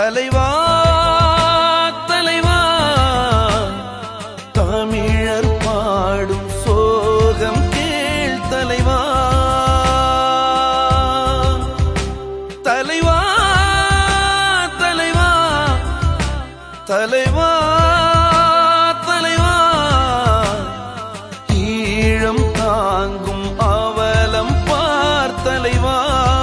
தலைவா தலைவா தமிழர் பாடும் சோகம் கேள் தலைவா தலைவா தலைவா தலைவா தலைவா ஈழம் தாங்கும் அவலம் பார் தலைவா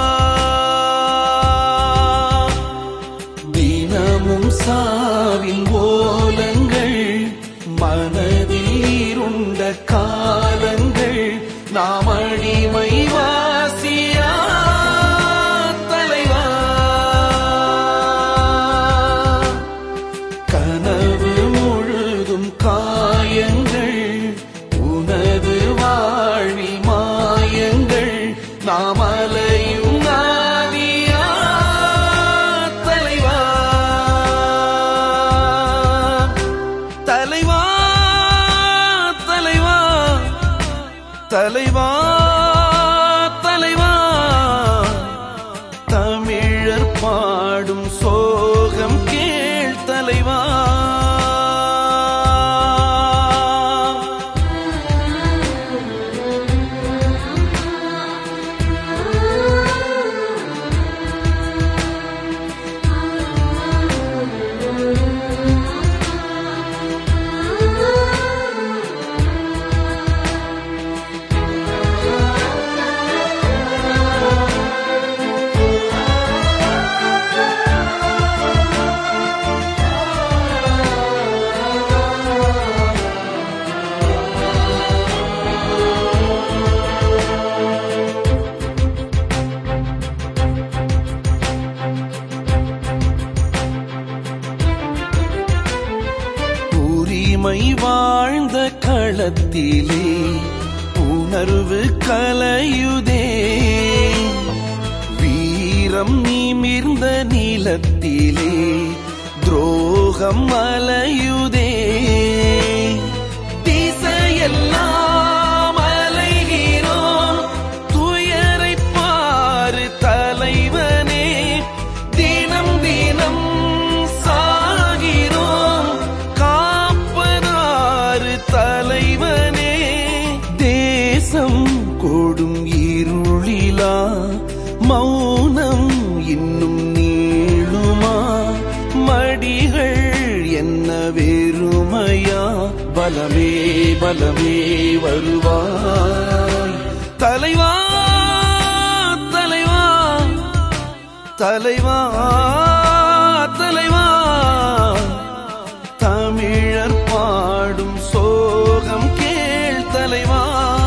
தினமும் சாவின் ஓலங்கள் மனதில் இருண்ட காலங்கள் நாம் அடிமை வாசியா தலைவா கனவு முழுதும் காயங்கள் உனது வாழ்வில் மாயங்கள் நாம் அலையும் நாவியா தலைவா தலைவா தலைவா தலைவா தலைவா தமிழர் பாடும் சோகம் கேள் தலைவா உரிமை வாழ்ந்த களத்திலே உணர்வு கலையுதே வீரம் நிமிர்ந்த நிலத்திலே துரோகம் அலையுதே திசையெல்லாம் அலைகிறோம் துயரைப் பாரு தலைவனே தினம் தினம் சாகிறோம் காப்பதாறு தலைவனே தேசம் கொடும் இருளிலா மௌனம் இன்னும் நீளுமா மடிகள் என்ன வெறுமையா பலமே பலமே வருவாய் தலைவா தலைவா தலைவா தலைவா தமிழர் பாடும் சோகம் கேள் தலைவா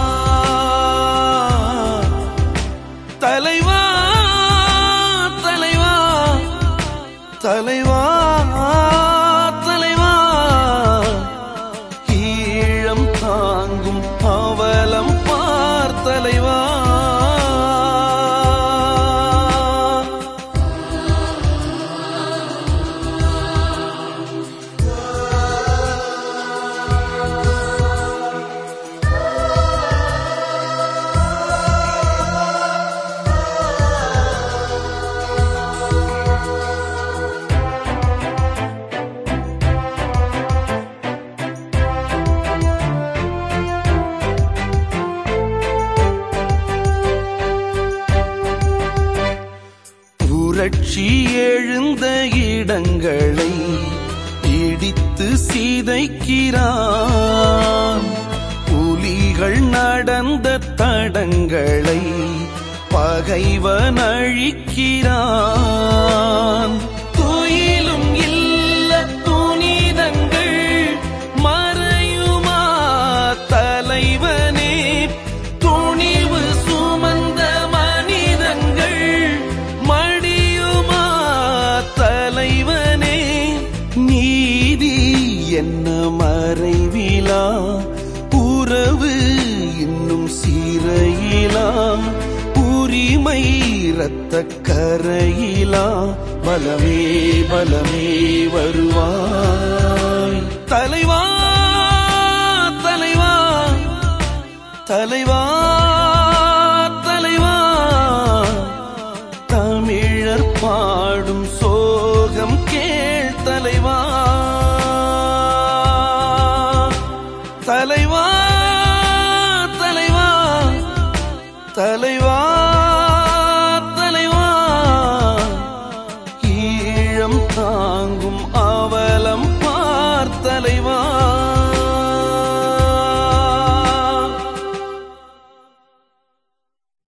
தலைவா தலைவா தலைவா தலைவா ஈழம் தாங்கும் அவலம் பார் தலைவா புரட்சி எழுந்த இடங்களை இடித்து சிதைக்கிறான் புலிகள் நடந்த தடங்களை பகைவன் அழிக்கிறான் துயிலும் இல்ல துணிதங்கள் மறையுமா தலைவனே துணிவு சுமந்த மனிதங்கள் மடியுமா தலைவனே நீதி என்ன மறைவிலா உறவு இன்னும் சிறையிலா உரிமை இரத்த கரையிலா பலமே பலமே வருவாய் தலைவா தலைவா தலைவா தலைவா தமிழர் பாடும் சோகம் கேள்